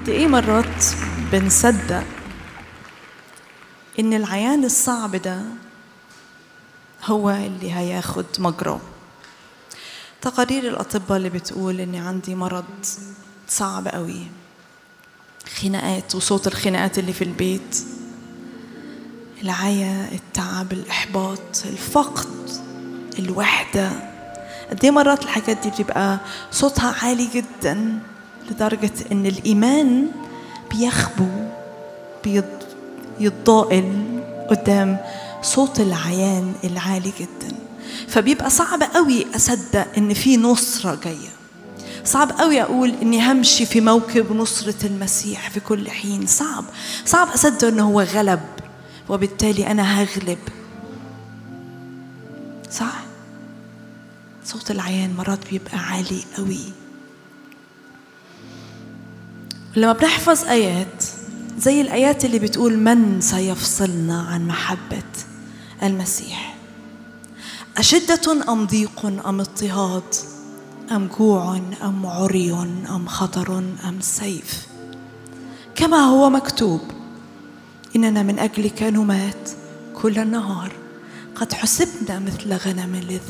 قد ايه مرات بنصدق ان العيان الصعب ده هو اللي هياخد مجراه تقارير الاطباء اللي بتقول اني عندي مرض صعب قوي خناقات وصوت الخناقات اللي في البيت العيا التعب الاحباط الفقد الوحده قد ايه مرات الحاجات دي بتبقى صوتها عالي جدا لدرجه ان الايمان بيخبو بيتضائل قدام صوت العيان العالي جدا فبيبقى صعب قوي اصدق ان في نصره جايه صعب قوي اقول اني همشي في موكب نصره المسيح في كل حين صعب صعب اصدق انه هو غلب وبالتالي انا هغلب صح صوت العيان مرات بيبقى عالي قوي لما بنحفظ ايات زي الايات اللي بتقول من سيفصلنا عن محبه المسيح اشده ام ضيق ام اضطهاد ام جوع ام عري ام خطر ام سيف كما هو مكتوب اننا من اجلك نمات كل النهار قد حسبنا مثل غنم للذبح